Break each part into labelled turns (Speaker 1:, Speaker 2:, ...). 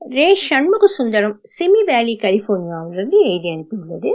Speaker 1: ரே சண்முக சுந்தரம் சிமி வேலி கலிபோர்னியாவிலிருந்து எழுதி அனுப்பியுள்ளது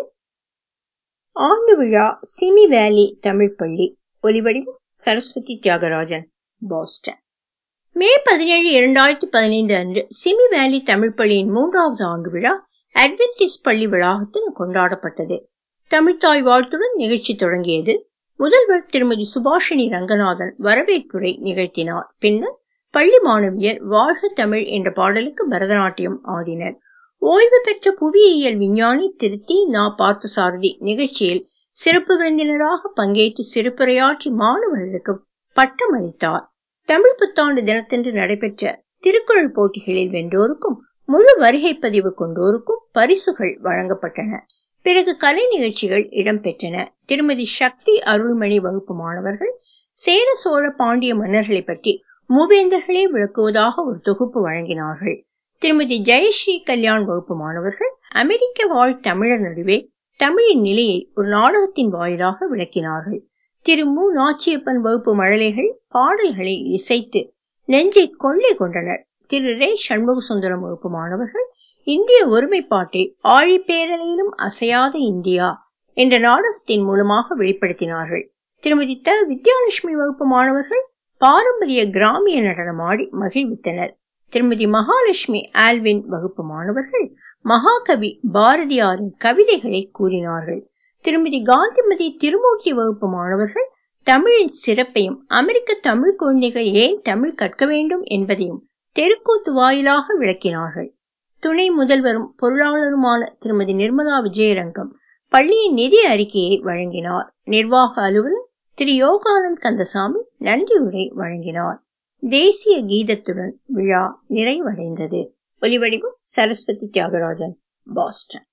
Speaker 1: ஆண்டு விழா சிமி வேலி தமிழ் பள்ளி ஒலிவடிவம் சரஸ்வதி தியாகராஜன் பாஸ்டன் மே பதினேழு இரண்டாயிரத்தி பதினைந்து அன்று சிமி வேலி தமிழ் பள்ளியின் மூன்றாவது ஆண்டு விழா அட்வென்டிஸ் பள்ளி வளாகத்தில் கொண்டாடப்பட்டது தமிழ்தாய் வாழ்த்துடன் நிகழ்ச்சி தொடங்கியது முதல்வர் திருமதி சுபாஷினி ரங்கநாதன் வரவேற்புரை நிகழ்த்தினார் பின்னர் பள்ளி மாணவியர் வாழ்க தமிழ் என்ற பாடலுக்கு பரதநாட்டியம் ஆடினர் ஓய்வு பெற்ற புவியியல் விஞ்ஞானி திரு தி நா பார்த்தசாரதி நிகழ்ச்சியில் சிறப்பு விருந்தினராக பங்கேற்று சிறப்புரையாற்றி மாணவர்களுக்கு பட்டம் அளித்தார் தமிழ் புத்தாண்டு தினத்தன்று நடைபெற்ற திருக்குறள் போட்டிகளில் வென்றோருக்கும் முழு வருகை பதிவு கொண்டோருக்கும் பரிசுகள் வழங்கப்பட்டன பிறகு கலை நிகழ்ச்சிகள் இடம்பெற்றன திருமதி சக்தி அருள்மணி வகுப்பு மாணவர்கள் சேர சோழ பாண்டிய மன்னர்களை பற்றி மூவேந்தர்களே விளக்குவதாக ஒரு தொகுப்பு வழங்கினார்கள் திருமதி ஜெயஸ்ரீ கல்யாண் வகுப்பு மாணவர்கள் அமெரிக்க வாழ் தமிழர் நடுவே தமிழின் நிலையை ஒரு நாடகத்தின் வாயிலாக விளக்கினார்கள் திரு மு நாச்சியப்பன் வகுப்பு மழலைகள் பாடல்களை இசைத்து நெஞ்சை கொள்ளை கொண்டனர் திரு ரே சண்முக சுந்தரம் வகுப்பு மாணவர்கள் இந்திய ஒருமைப்பாட்டை ஆழிப்பேரலையிலும் அசையாத இந்தியா என்ற நாடகத்தின் மூலமாக வெளிப்படுத்தினார்கள் திருமதி த வித்யாலட்சுமி வகுப்பு மாணவர்கள் பாரம்பரிய கிராமிய நடனம் ஆடி மகிழ்வித்தனர் திருமதி மகாலட்சுமி ஆல்வின் வகுப்பு மாணவர்கள் மகாகவி பாரதியாரின் கவிதைகளை கூறினார்கள் திருமதி காந்திமதி திருமூர்த்தி வகுப்பு மாணவர்கள் தமிழின் சிறப்பையும் அமெரிக்க தமிழ் குழந்தைகள் ஏன் தமிழ் கற்க வேண்டும் என்பதையும் தெருக்கூத்து வாயிலாக விளக்கினார்கள் துணை முதல்வரும் பொருளாளருமான திருமதி நிர்மலா விஜயரங்கம் பள்ளியின் நிதி அறிக்கையை வழங்கினார் நிர்வாக அலுவலர் திரு யோகானந்த் கந்தசாமி நன்றியுரை வழங்கினார் தேசிய கீதத்துடன் விழா நிறைவடைந்தது ஒலிவடிவம் சரஸ்வதி தியாகராஜன் பாஸ்டன்